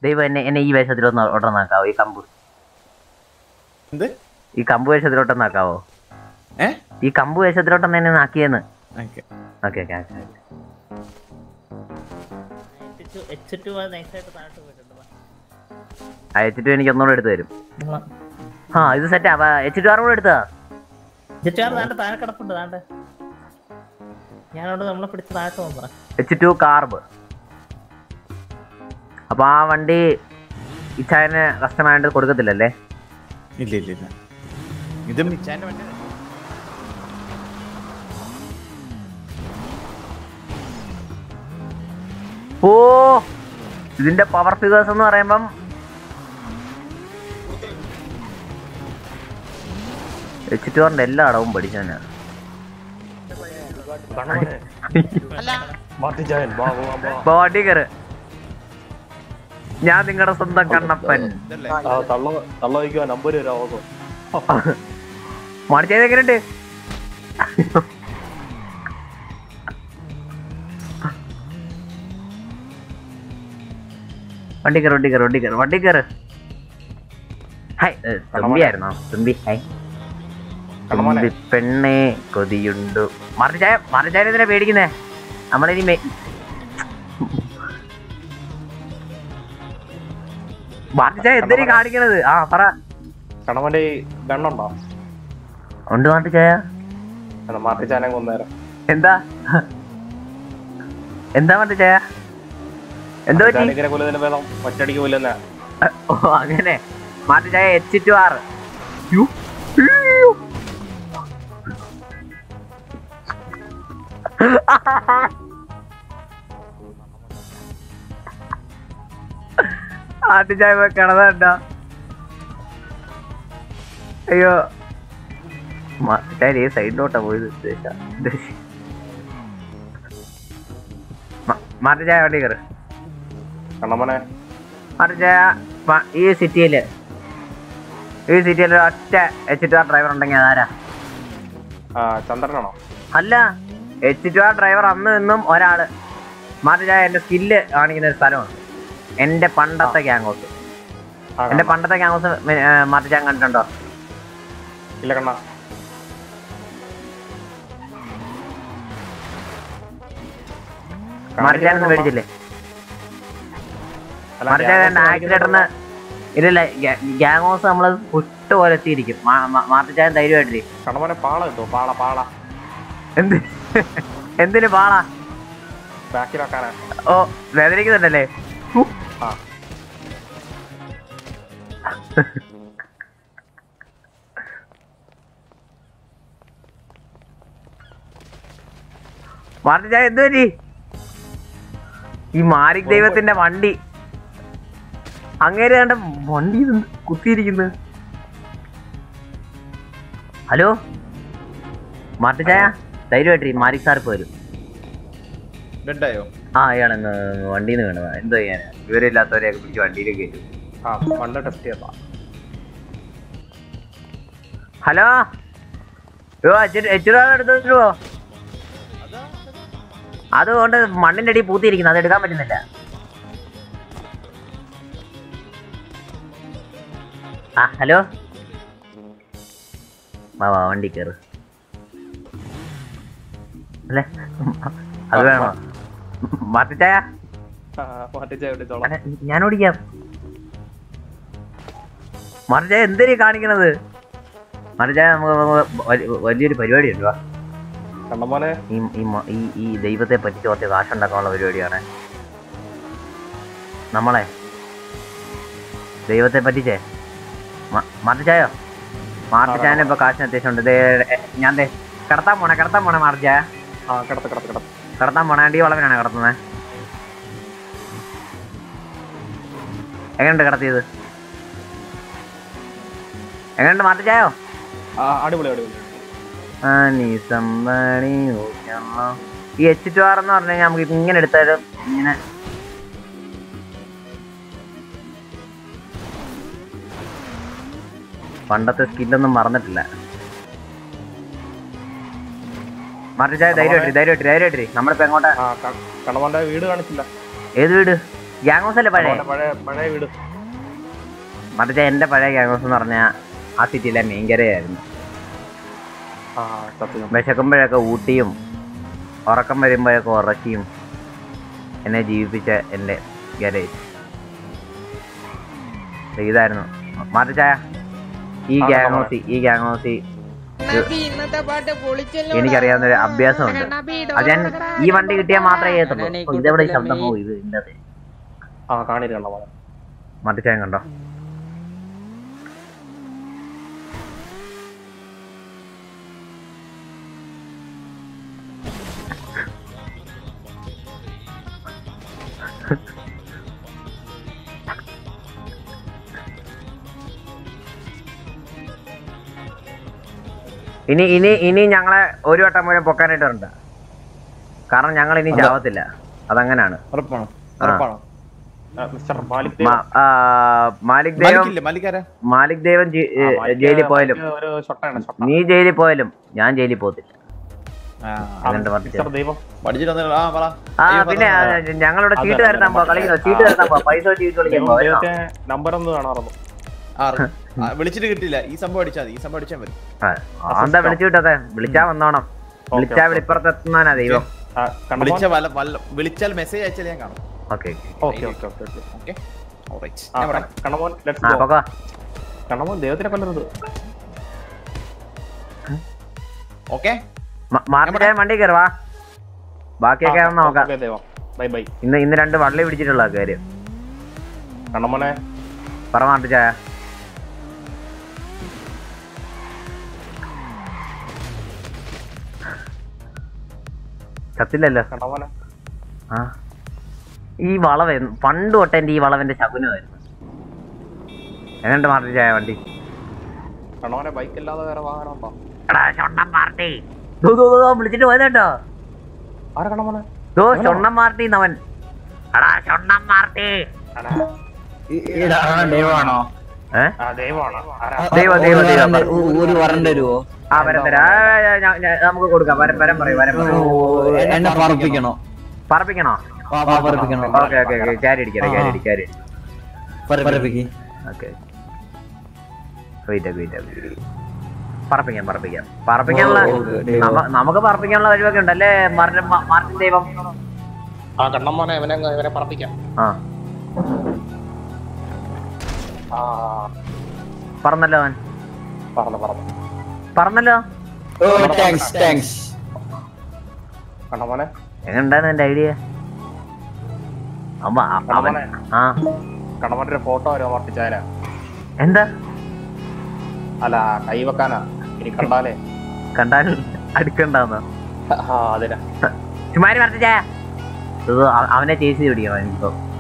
ദൈവം എന്നെ എന്നെ ഈ വേഷത്തിലൊന്ന് ഒട്ടന്നാക്കാവോ ഈ കമ്പ് എന്ത് ഈ കമ്പ് വേഷത്തിലോട്ടൊന്നാക്കാവോ ഏ ഈ കമ്പ് വേഷത്തിലോട്ടൊന്ന് എന്നെ നാക്കിയെന്ന് okay okay okay okay H two നൈസായിട്ട് താഴോട്ട് പോയിട്ടുണ്ട് വാ. അയച്ചിട്ട് എനിക്ക് ഒന്നുകൂടെ എടുത്തു തരും ഉവ്വ. ആ ഇത് സെറ്റാ അപ്പൊ എച്ച് ടു ആറും കൂടെ എടുത്താ എച്ച് ടു ആറ് താണ്ട് താഴെ കിടപ്പുണ്ട് താണ്ട് ഞാനവിടെ നമ്മളെ പിടിച്ച് താഴോട്ട് പോകാൻ എച്ച് ടു കാർബ് അപ്പൊ ആ വണ്ടി ഇച്ചായന് കസ്റ്റമായിട്ട് കൊടുക്കത്തില്ലല്ലേ ഇല്ല ഇല്ല ഇല്ല ഇതും ഇച്ചാന്റെ വണ്ടി ഓ ഇതിന്റെ പവർ ഫിഗേഴ്സ് എന്ന് പറയുമ്പം എച്ച് ടു ആറിന്റെ എല്ലാ അടവും പഠിച്ചു തന്നെ ബോഡി കയറ് ഞാൻ നിങ്ങളുടെ സ്വന്തം കണ്ണപ്പൻ ഇതല്ലേ തള്ള തള്ള വയ്ക്കുക നമ്പർ വരാമോ മണിച്ചത് എങ്ങനെയുണ്ട് വണ്ടി കയറ് വണ്ടി കയറ് വണ്ടി കയറ് വണ്ടി കയറ് ഹായ് ഏ, തുമ്പിയായിരുന്നോ തുമ്പി ഹായ് കണ്ണമോനെ. തുമ്പി പെണ്ണെ കൊതിയുണ്ടു മറിച്ചായ മറിച്ചായ എന്തിനാ പേടിക്കുന്നേ നമ്മളിനി മെ- മാർട്ടിച്ചായ എന്തിനാ കാണിക്കണത് ആ പറ കണവന്റെ ഗണ്ണുണ്ടോ ഉണ്ട് മാർട്ടിച്ചായ എന്നാ മാറ്റിച്ചാനെ കൊന്നേരം എന്താ എന്താ മാർട്ടിച്ചായ എന്തോ പറ്റി ഇങ്ങനെ കൊല്ലുന്നതിന് ഭേദം ഒറ്റടിക്ക് കൊല്ലുന്ന ഓ അങ്ങനെ മാർട്ടിച്ചായ എച്ച് ടു ആറ് മാർട്ടിച്ചായ കിടന്നുണ്ടോ അയ്യോ മാർട്ടിച്ചായ ഏത് സൈഡിലോട്ടാ പോയത് ഉദ്ദേശ ഉദ്ദേശ മാർട്ടിച്ചായ വണ്ടി കയറ് കണ്ണമ്മനെ മറിച്ചായ ഈ സിറ്റിയില് ഈ സിറ്റിയിൽ ഒറ്റ എച്ച് ടു ആർ ഡ്രൈവർ ഉണ്ടെങ്കിൽ അതാരാ ആ ചന്ദ്രനാണോ അല്ല എച്ച് ടു ആർ ഡ്രൈവർ അന്ന് ഇന്നും ഒരാള് മറിച്ചായ എന്റെ സ്കില്ല് കാണിക്കുന്ന ഒരു സ്ഥലമാണ് എന്റെ പണ്ടത്തെ ഗ്യാങ്ങോസ് ആ, എന്റെ കണ്ണ. പണ്ടത്തെ ഗ്യാങ്ങോസ് മറിച്ചാൻ കണ്ടിട്ടുണ്ടോ ഇല്ല കണ്ണ മറിച്ചാനൊന്നും മേടിച്ചില്ലേ അല്ല, മറിച്ചായ ഞാൻ ആക്സിഡന്റിന് ഇല്ലല്ല ഗ്യാങ്ങോസ് നമ്മള് പുട്ട് പോലെ എത്തിയിരിക്കും മാർട്ടിച്ചായൻ ധൈര്യമായിട്ടില്ലേ കണ്ണമ്മനെ പാള കിട്ടുമോ പാള പാള എന്ത് എന്തിന് പാളാ ബാക്കിൽ വെക്കാനാ ഓ വേദനിക്കുന്നുണ്ടല്ലേ ഹു. ആ മാർട്ടിച്ചായ എന്ത് പറ്റി ഈ മാരിക് ദൈവത്തിന്റെ വണ്ടി അങ്ങേര് കണ്ട വണ്ടി ഇതെന്ത് കുത്തിയിരിക്കുന്നത് ഹലോ മാർട്ടിച്ചായ ധൈര്യമായിട്ട് മാരിക് സാർ ഇപ്പൊ വരും ഡെഡായോ ആ അയാളെന്ന് വണ്ടിയിൽ നിന്ന് വീണതാ എന്തോ ചെയ്യാനാ വിവരമില്ലാത്തവരെയൊക്കെ പിടിച്ച് വണ്ടിയിലേക്ക് കയറ്റും ആ പണ്ട് ടെസ്റ്റ് ചെയ്താ ഹലോ യോ എച്ചുരൂപ എടുത്തോ അതുകൊണ്ട് മണ്ണിന്റെ അടി പൂത്തിയിരിക്കുന്നു അത് എടുക്കാൻ പറ്റുന്നില്ല ആ ഹലോ വാ വാ വണ്ടി കയറ് അല്ലേ അത് വേണോ മാറ്റിച്ചായ മാറ്റിച്ചാ വിളിച്ചോളാം അല്ല, ഞാൻ ഓടിക്കാം മറിച്ചായ എന്തിനാ കാണിക്കണത് മറിച്ചായ നമുക്ക് നമുക്ക് വലി- വലിയൊരു പരിപാടി ഉണ്ട് വാ കണ്ണമ്മോനെ ഈ ഈ മ- ഈ ഈ ദൈവത്തെ പറ്റിച്ച് കുറച്ച് കാശുണ്ടാക്കാനുള്ള പരിപാടിയാണ് നമ്മളെ ദൈവത്തെ പറ്റിച്ചേ മാർട്ടിച്ചായോ മാർട്ടിച്ചായന് ഇപ്പൊ കാശിന് അത്യാവശ്യമുണ്ട് ദേ, എ, ഞാൻ ദേ കിടത്താൻ പോണേ കിടത്താൻ പോണേ മാർട്ടിച്ചായ ആ കിടത്ത് കിടത്ത് കിടത്ത് കിടത്താൻ പോണേ അടി വളവിനാണ് കിടത്തുന്നത് എങ്ങനെയുണ്ട് കിടത്തിയത് എങ്ങനെയുണ്ട് മാർട്ടിച്ചായോ ആ അടിപൊളി അടിപൊളി ആ, നീ somebody who can love. ഈ എച്ച് ടു ആർ എന്ന് പറഞ്ഞു കഴിഞ്ഞാൽ നമുക്ക് ഇങ്ങനെ എടുത്താലും ഇങ്ങനെ പണ്ടത്തെ സ്കില്ലൊന്നും മറന്നിട്ടില്ല മറിച്ചായ ധൈര്യമായിട്ട് ധൈര്യമായിട്ട് ധൈര്യമായിട്ട് നമ്മളിപ്പോ എങ്ങോട്ടാ ആ ക- കണ്ണമ്മോന്റെ വീട് കാണിച്ചില്ല ഏത് വീട് ഗ്യാങ് ഹൗസ് അല്ലേ പഴയ കണ്ണമോനെ പഴയ പഴയ വീട് മറ്റേ എന്റെ പഴയ ഗ്യാങ് ഹൗസ് എന്ന് പറഞ്ഞാൽ ആ സിറ്റിയിലെ മെയിൻകരയായിരുന്നു ആ സത്യം വിശക്കുമ്പോഴൊക്കെ ഊട്ടിയും ഉറക്കം വരുമ്പോഴൊക്കെ ഉറക്കിയും എന്നെ ജീവിപ്പിച്ച എൻ്റെ ഗരേജ് ഇതായിരുന്നു മാറ്റിച്ചായ ഈ ആ, ഗ്യാങ് നമ്മളെ. ഹൗസി ഈ ഗ്യാങ് ഹൗസി കണ്ണാപ്പി ഇന്നത്തെ പാട്ട് പൊളിച്ചല്ലോ എനിക്കറിയാവുന്ന ഒരു അഭ്യാസമുണ്ട് അത് ഞാൻ ഈ വണ്ടി കിട്ടിയാൽ മാത്രമേ ചെയ്യത്തുള്ളൂ ഓ, ഇതെവിടെ ഈ ശബ്ദം പോകും ഇത് ഇല്ലത് ആ കാണില്ല കണ്ണമോനെ മാറ്റിച്ചായം കണ്ടോ ഇനി ഇനി ഇനി ഞങ്ങളെ ഒരു വട്ടം മുഴുവൻ പൊക്കാനായിട്ടുണ്ട് കാരണം ഞങ്ങൾ ഇനി ചാവത്തില്ല അതങ്ങനാണ് ഉറപ്പാണോ ആ. ഉറപ്പാണോ ആ, മിസ്റ്റർ മാലിക് ദേവ്. മാ- ആ, മാലിക് ദേവം മലിക്കില്ലേ മലിക്കാരാ മാലിക് ദേവൻ ജെ- ആ, മാലിക് ജയിലിൽ പോയാലും മാലിക് ഒരു ഷൊട്ടാണ് ഷൊട്ട നീ ജയിലിൽ പോയാലും ഞാൻ ജയിലിൽ പോകത്തില്ല ആ അതുകൊണ്ട് പറഞ്ഞു മിസ്റ്റർ ദൈവം പഠിച്ചിട്ട് വന്നിട്ട് ആ പറ ആ അയ്യോ, പിന്നെ പറ. ആ, ഞങ്ങളിവിടെ ചീട്ട് അതെ, തരുത്താൻ പോവാ അതെ. കളിക്കുന്നോ ചീട്ട് തരുത്താൻ പോവാ പൈസ വെച്ച് ചീട്ട് കളിക്കാൻ ദൈവം പോവാ ദൈവത്തെ നമ്പർ ഒന്ന് കാണാറുന്നു ആ, അറിയാം. ആ, വിളിച്ചിട്ട് കിട്ടില്ല ഈ സംഭവം അടിച്ചാൽ മതി ഈ സംഭവം അടിച്ചാൽ മതി ആ, എന്താ വിളിച്ചു വിട്ടതെ വിളിച്ചാ വന്നോണം വിളിച്ചാ ഓക്കേ. വിളിപ്പുറത്തെത്തുന്നാനാ ദൈവം ആ, കണ്ണമോൻ വിളിച്ച വല്ല വല്ല വിളിച്ചാൽ മെസ്സേജ് അയച്ചാൽ ഞാൻ കാണും okay okay okay okay okay okay alright ആ, ഞാൻ പറയാം കണ്ണമോൻ ലെറ്റ്സ് ആ ഗോ പൊക്കോ കണ്ണമോൻ ദൈവത്തിനെ കൊല്ലരുത് ഓക്കെ മാർട്ടിച്ചായ വണ്ടി കയറുവാ ബാക്കിയൊക്കെ ഒന്ന് നോക്കാം ഓക്കേ, ദൈവം ബൈ ബൈ ഇന്ന് ഇന്ന് രണ്ട് വള്ളി പിടിച്ചിട്ടുള്ള കാര്യം കണ്ണമോനെ പറ മാർട്ടിച്ചായ ചത്തില്ലല്ലോ കണ്ണമോനെ ആ ഈ വളവ് എന്ന് പണ്ട് തൊട്ട് എന്റെ ഈ വളവെന്റെ ശകുനമായിരുന്നു എങ്ങനെയുണ്ട് മാർട്ടിച്ചായ വണ്ടി കണ്ണമോനെ ബൈക്ക് ഇല്ലാതെ വേറെ വാഹനം ഉണ്ടോ എടാ ചൊണ്ണൻ പാർട്ടി ദോ, ദോ, ദോ, ദോ, വിളിച്ചിട്ട് പോയത് കേട്ടോ ആരാ കണ്ണമോനെ ദോ ചൊണ്ണൻ പാർട്ടി അവൻ എടാ ചൊണ്ണൻ പാർട്ടി ദൈവമാണോ ഏ ആ ദൈവമാണ് ആരാ ദൈവ ദൈവ ദൈവം പറ. ഒരു വരം തരുവോ ആ വരം തരാം ആ, ആ, ആ, ഞാ- ഞാ- നമുക്ക് കൊടുക്കാം വരം വരം പറയും വരം പറയും എന്നെ പറപ്പിക്കണോ പറപ്പിക്കണോ പറപ്പിക്കണോ ഓക്കെ ഓക്കെ ഓക്കെ ക്യാരി അടിക്കാം ക്യാരി അടി ക്യാരി പറപ്പിക്ക് ഓക്കെ വെയിറ്റ് വെയിറ്റ് പറപ്പിക്കാം പറപ്പിക്കാം പറപ്പിക്കാനുള്ള ഓ, ഓ, ദൈവം. നമ്മ- നമുക്ക് പറപ്പിക്കാനുള്ള കഴിവൊക്കെ ഉണ്ടല്ലേ മാർട്ടിൻ മാ- മാർട്ടിൻ ദൈവം ആ കണ്ണമോനെ ഇവനെ ഇവനെ പറപ്പിക്കാം ആ ആ പറഞ്ഞല്ലോ അവൻ പറഞ്ഞു പറഞ്ഞു പറഞ്ഞല്ലോ ഓ താങ്ക്സ് താങ്ക്സ് കണ്ണമോനെ എങ്ങനെയുണ്ടായിരുന്നു എന്റെ ഐഡിയ അവൻ അവൻ കണ്ണമോനെ ആ കണ്ണമോന്റെ ഒരു ഫോട്ടോ വരും അമർത്തിച്ചാല എന്താ അല്ല കൈ വെക്കാനാ ഇനി കണ്ടാലേ കണ്ടാൽ അടുക്കണ്ടാന്നോ ആ അതിനാ ചുമ്മാരി പറഞ്ഞ അവനെ ചേച്ചി പിടിക്കണം എനിക്കിപ്പോ